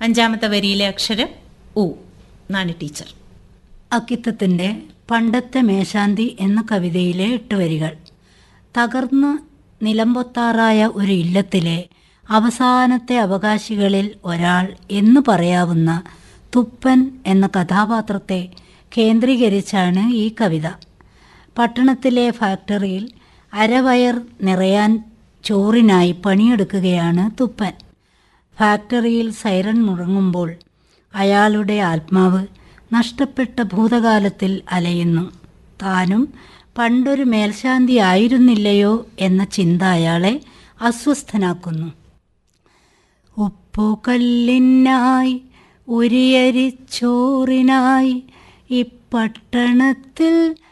അഞ്ചാമത്തെ വരിയിലെ അക്ഷരം ഉ നാണി ടീച്ചർ അക്കിത്തത്തിൻ്റെ പണ്ടത്തെ മേശാന്തി എന്ന കവിതയിലെ എട്ട് വരികൾ തകർന്ന് നിലംപൊത്താറായ ഒരു ഇല്ലത്തിലെ അവസാനത്തെ അവകാശികളിൽ ഒരാൾ എന്ന് പറയാവുന്ന തുപ്പൻ എന്ന കഥാപാത്രത്തെ കേന്ദ്രീകരിച്ചാണ് ഈ കവിത പട്ടണത്തിലെ ഫാക്ടറിയിൽ അരവയർ നിറയാൻ ചോറിനായി പണിയെടുക്കുകയാണ് തുപ്പൻ ഫാക്ടറിയിൽ സൈറൺ മുഴങ്ങുമ്പോൾ അയാളുടെ ആത്മാവ് നഷ്ടപ്പെട്ട ഭൂതകാലത്തിൽ അലയുന്നു താനും പണ്ടൊരു മേൽശാന്തി ആയിരുന്നില്ലയോ എന്ന ചിന്ത അയാളെ അസ്വസ്ഥനാക്കുന്നു ഉപ്പുകല്ലിനായി ഉരിയരിച്ചോറിനായി ഇപ്പട്ടണത്തിൽ